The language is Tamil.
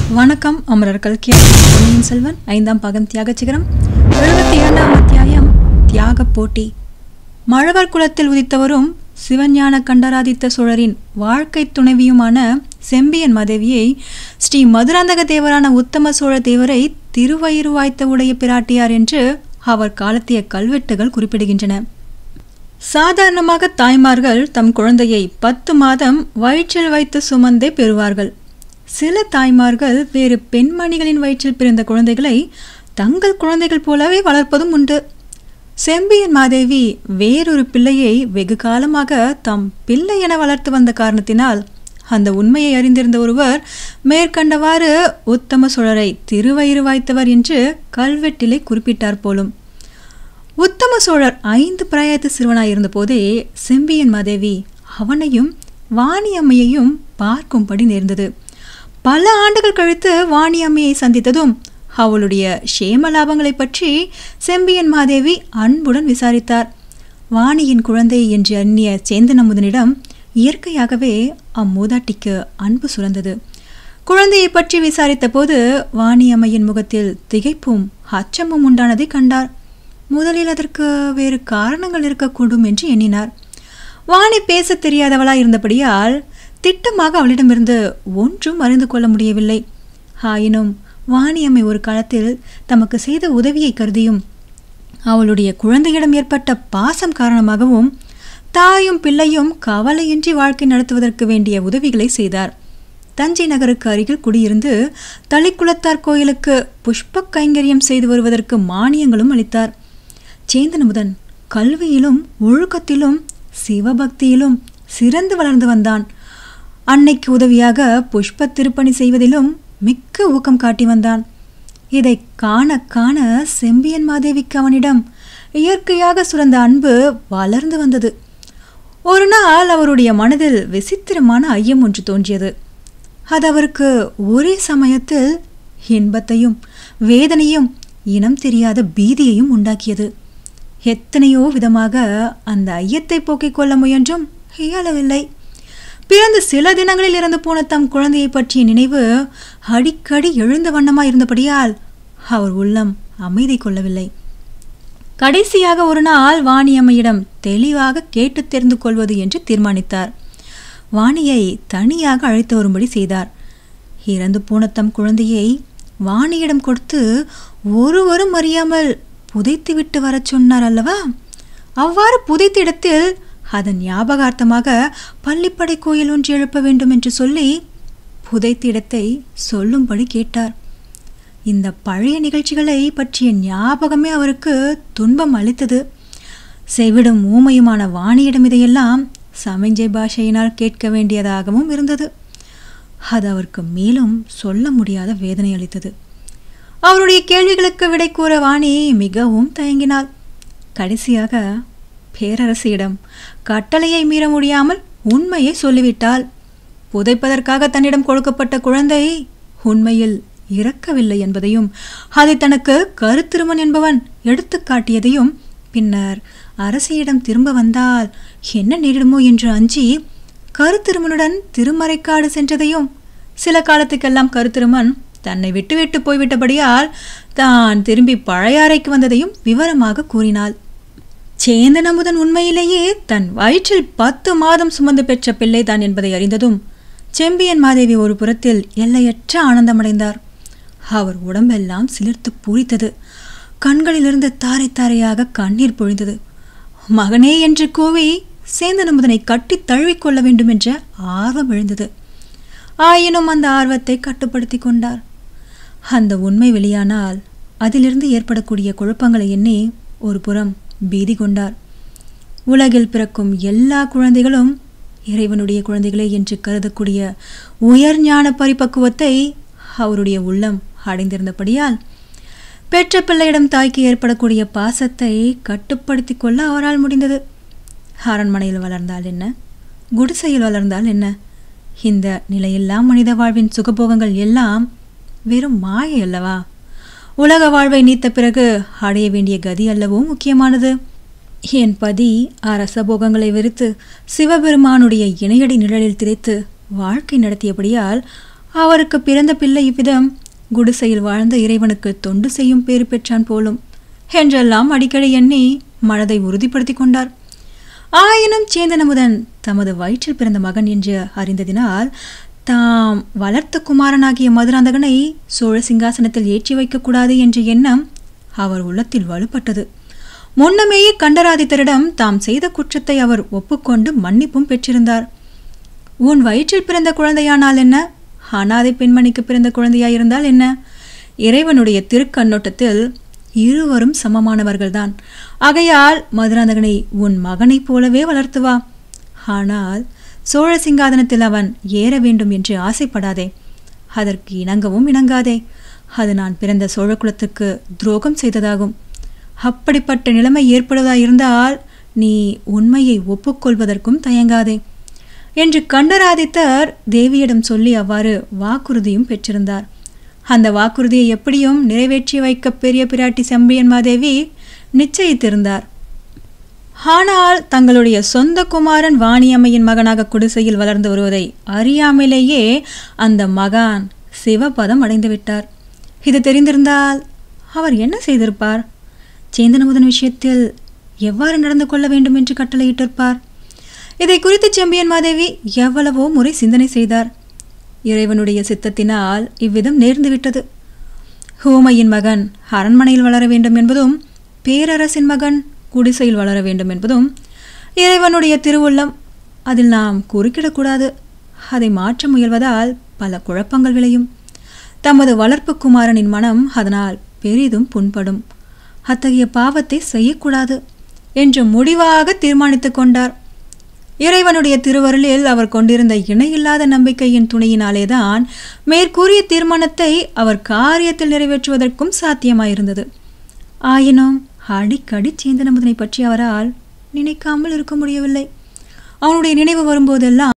வணக்கம் அமரர் கல்கியா பொன்னியின் செல்வன் ஐந்தாம் பாகம் தியாக சிகரம் எழுபத்தி இரண்டாம் அத்தியாயம் தியாக போட்டி மழவர் குலத்தில் உதித்தவரும் சிவஞான கண்டராதித்த சோழரின் வாழ்க்கை துணைவியுமான செம்பியன் மாதேவியை ஸ்ரீ மதுராந்தக தேவரான உத்தம சோழ தேவரை திருவயிறு வாய்த்த உடைய பிராட்டியார் என்று அவர் காலத்திய கல்வெட்டுகள் குறிப்பிடுகின்றன சாதாரணமாக தாய்மார்கள் தம் குழந்தையை பத்து மாதம் வயிற்றில் வைத்து சுமந்தே பெறுவார்கள் சில தாய்மார்கள் வேறு பெண்மணிகளின் வயிற்றில் பிறந்த குழந்தைகளை தங்கள் குழந்தைகள் போலவே வளர்ப்பதும் உண்டு செம்பியன் மாதேவி வேறொரு பிள்ளையை வெகு காலமாக தம் பிள்ளை என வளர்த்து வந்த காரணத்தினால் அந்த உண்மையை அறிந்திருந்த ஒருவர் மேற்கண்டவாறு உத்தம சோழரை திருவயிறு வாய்த்தவர் என்று கல்வெட்டிலே குறிப்பிட்டார் போலும் உத்தம சோழர் ஐந்து பிராயத்து சிறுவனாயிருந்த போதே செம்பியன் மாதேவி அவனையும் வாணியம்மையையும் பார்க்கும்படி நேர்ந்தது பல ஆண்டுகள் கழித்து வாணியம்மையை சந்தித்ததும் அவளுடைய சேம லாபங்களை பற்றி செம்பியன் மாதேவி அன்புடன் விசாரித்தார் வாணியின் குழந்தை என்று எண்ணிய சேந்தன் அமுதனிடம் இயற்கையாகவே அம்மூதாட்டிக்கு அன்பு சுரந்தது குழந்தையை பற்றி விசாரித்த போது வாணியம்மையின் முகத்தில் திகைப்பும் அச்சமும் உண்டானதை கண்டார் முதலில் அதற்கு வேறு காரணங்கள் இருக்கக்கூடும் என்று எண்ணினார் வாணி பேசத் தெரியாதவளாய் இருந்தபடியால் திட்டமாக அவளிடமிருந்து ஒன்றும் அறிந்து கொள்ள முடியவில்லை ஆயினும் வாணியம்மை ஒரு காலத்தில் தமக்கு செய்த உதவியை கருதியும் அவளுடைய குழந்தையிடம் ஏற்பட்ட பாசம் காரணமாகவும் தாயும் பிள்ளையும் கவலையின்றி வாழ்க்கை நடத்துவதற்கு வேண்டிய உதவிகளை செய்தார் தஞ்சை நகருக்கு அருகில் குடியிருந்து தளிக்குளத்தார் கோயிலுக்கு புஷ்ப கைங்கரியம் செய்து வருவதற்கு மானியங்களும் அளித்தார் சேந்தனமுதன் கல்வியிலும் ஒழுக்கத்திலும் சிவபக்தியிலும் சிறந்து வளர்ந்து வந்தான் அன்னைக்கு உதவியாக புஷ்ப திருப்பணி செய்வதிலும் மிக்க ஊக்கம் காட்டி வந்தான் இதை காண காண செம்பியன் மாதேவிக்கு அவனிடம் இயற்கையாக சுரந்த அன்பு வளர்ந்து வந்தது ஒரு நாள் அவருடைய மனதில் விசித்திரமான ஐயம் ஒன்று தோன்றியது அது அவருக்கு ஒரே சமயத்தில் இன்பத்தையும் வேதனையும் இனம் தெரியாத பீதியையும் உண்டாக்கியது எத்தனையோ விதமாக அந்த ஐயத்தை போக்கிக் கொள்ள முயன்றும் இயலவில்லை பிறந்த சில தினங்களில் இறந்து போன தம் குழந்தையை பற்றிய நினைவு அடிக்கடி எழுந்த வண்ணமாய் இருந்தபடியால் அவர் உள்ளம் அமைதி கொள்ளவில்லை கடைசியாக ஒரு நாள் வாணியம்மையிடம் தெளிவாக கேட்டு தெரிந்து கொள்வது என்று தீர்மானித்தார் வாணியை தனியாக அழைத்து வரும்படி செய்தார் இறந்து போன தம் குழந்தையை வாணியிடம் கொடுத்து ஒருவரும் அறியாமல் புதைத்துவிட்டு வரச் சொன்னார் அல்லவா அவ்வாறு புதைத்த இடத்தில் அதன் ஞாபகார்த்தமாக பள்ளிப்படை கோயில் ஒன்று எழுப்ப வேண்டும் என்று சொல்லி புதைத்த இடத்தை சொல்லும்படி கேட்டார் இந்த பழைய நிகழ்ச்சிகளை பற்றிய ஞாபகமே அவருக்கு துன்பம் அளித்தது செவிடும் ஊமையுமான வாணியிடம் இதையெல்லாம் சமிஞ்சை பாஷையினால் கேட்க வேண்டியதாகவும் இருந்தது அது அவருக்கு மேலும் சொல்ல முடியாத வேதனை அளித்தது அவருடைய கேள்விகளுக்கு விடை கூற வாணி மிகவும் தயங்கினாள் கடைசியாக பேரரசியிடம் கட்டளையை மீற முடியாமல் உண்மையை சொல்லிவிட்டாள் புதைப்பதற்காக தன்னிடம் கொடுக்கப்பட்ட குழந்தை உண்மையில் இறக்கவில்லை என்பதையும் அதை தனக்கு கருத்திருமன் என்பவன் எடுத்து காட்டியதையும் பின்னர் அரசியிடம் திரும்ப வந்தால் என்ன நேரிடுமோ என்று அஞ்சி கருத்திருமனுடன் திருமறைக்காடு சென்றதையும் சில காலத்துக்கெல்லாம் கருத்திருமன் தன்னை விட்டுவிட்டு போய்விட்டபடியால் தான் திரும்பி பழையாறைக்கு வந்ததையும் விவரமாக கூறினாள் சேந்தன் அமுதன் உண்மையிலேயே தன் வயிற்றில் பத்து மாதம் சுமந்து பெற்ற பிள்ளைதான் என்பதை அறிந்ததும் செம்பியன் மாதேவி ஒரு புறத்தில் எல்லையற்ற ஆனந்தமடைந்தார் அவர் உடம்பெல்லாம் சிலிர்த்து பூரித்தது கண்களிலிருந்து தாரை தாரையாக கண்ணீர் பொழிந்தது மகனே என்று கூவி சேந்தன் அமுதனை கட்டி தழுவிக்கொள்ள வேண்டும் என்ற ஆர்வம் எழுந்தது ஆயினும் அந்த ஆர்வத்தை கட்டுப்படுத்தி கொண்டார் அந்த உண்மை வெளியானால் அதிலிருந்து ஏற்படக்கூடிய குழப்பங்களை எண்ணி ஒரு புறம் பீதி கொண்டார் உலகில் பிறக்கும் எல்லா குழந்தைகளும் இறைவனுடைய குழந்தைகளே என்று கருதக்கூடிய உயர் ஞான பரிபக்குவத்தை அவருடைய உள்ளம் அடைந்திருந்தபடியால் பெற்ற பிள்ளையிடம் தாய்க்கு ஏற்படக்கூடிய பாசத்தை கட்டுப்படுத்தி கொள்ள அவரால் முடிந்தது அரண்மனையில் வளர்ந்தால் என்ன குடிசையில் வளர்ந்தால் என்ன இந்த நிலையெல்லாம் மனித வாழ்வின் சுகபோகங்கள் எல்லாம் வெறும் மாயை அல்லவா உலக வாழ்வை நீத்த பிறகு அடைய வேண்டிய கதி அல்லவோ முக்கியமானது என் பதி அரச போகங்களை வெறுத்து சிவபெருமானுடைய இணையடி நிழலில் திரைத்து வாழ்க்கை நடத்தியபடியால் அவருக்கு பிறந்த பிள்ளை இவ்விதம் குடிசையில் வாழ்ந்த இறைவனுக்கு தொண்டு செய்யும் பேறு பெற்றான் போலும் என்றெல்லாம் அடிக்கடி எண்ணி மனதை உறுதிப்படுத்தி கொண்டார் ஆயினும் சேந்தனமுதன் தமது வயிற்றில் பிறந்த மகன் என்று அறிந்ததினால் தாம் வளர்த்த குமாரனாகிய மதுராந்தகனை சோழ சிங்காசனத்தில் ஏற்றி வைக்கக்கூடாது என்ற எண்ணம் அவர் உள்ளத்தில் வலுப்பட்டது முன்னமேயே கண்டராதித்தரிடம் தாம் செய்த குற்றத்தை அவர் ஒப்புக்கொண்டு மன்னிப்பும் பெற்றிருந்தார் உன் வயிற்றில் பிறந்த குழந்தையானால் என்ன அனாதை பெண்மணிக்கு பிறந்த குழந்தையாயிருந்தால் என்ன இறைவனுடைய திருக்கண்ணோட்டத்தில் இருவரும் சமமானவர்கள்தான் ஆகையால் மதுராந்தகனை உன் மகனைப் போலவே வளர்த்து வா ஆனால் சோழ சிங்காதனத்தில் அவன் ஏற வேண்டும் என்று ஆசைப்படாதே அதற்கு இணங்கவும் இணங்காதே அது நான் பிறந்த சோழகுலத்துக்கு துரோகம் செய்ததாகும் அப்படிப்பட்ட நிலைமை ஏற்படுவதாயிருந்தால் நீ உண்மையை ஒப்புக்கொள்வதற்கும் தயங்காதே என்று கண்டராதித்தர் தேவியிடம் சொல்லி அவ்வாறு வாக்குறுதியும் பெற்றிருந்தார் அந்த வாக்குறுதியை எப்படியும் நிறைவேற்றி வைக்க பெரிய பிராட்டி செம்பியன் மாதேவி நிச்சயித்திருந்தார் ஆனால் தங்களுடைய சொந்த குமாரன் வாணியம்மையின் மகனாக குடிசையில் வளர்ந்து வருவதை அறியாமலேயே அந்த மகான் சிவபதம் அடைந்து விட்டார் இது தெரிந்திருந்தால் அவர் என்ன செய்திருப்பார் சேந்தனமுதன் விஷயத்தில் எவ்வாறு நடந்து கொள்ள வேண்டும் என்று கட்டளையிட்டிருப்பார் இதை குறித்து செம்பியன் மாதேவி எவ்வளவோ முறை சிந்தனை செய்தார் இறைவனுடைய சித்தத்தினால் இவ்விதம் நேர்ந்துவிட்டது ஹூமையின் மகன் அரண்மனையில் வளர வேண்டும் என்பதும் பேரரசின் மகன் குடிசையில் வளர வேண்டும் என்பதும் இறைவனுடைய திருவுள்ளம் அதில் நாம் குறுக்கிடக்கூடாது அதை மாற்ற முயல்வதால் பல குழப்பங்கள் விளையும் தமது வளர்ப்பு குமாரனின் மனம் அதனால் பெரிதும் புண்படும் அத்தகைய பாவத்தை செய்யக்கூடாது என்று முடிவாக தீர்மானித்து கொண்டார் இறைவனுடைய திருவருளில் அவர் கொண்டிருந்த இணையில்லாத நம்பிக்கையின் துணையினாலேதான் மேற்கூறிய தீர்மானத்தை அவர் காரியத்தில் நிறைவேற்றுவதற்கும் சாத்தியமாயிருந்தது ஆயினும் அடிக்கடி சேந்தனமுதனை பற்றி அவரால் நினைக்காமல் இருக்க முடியவில்லை அவனுடைய நினைவு வரும்போதெல்லாம்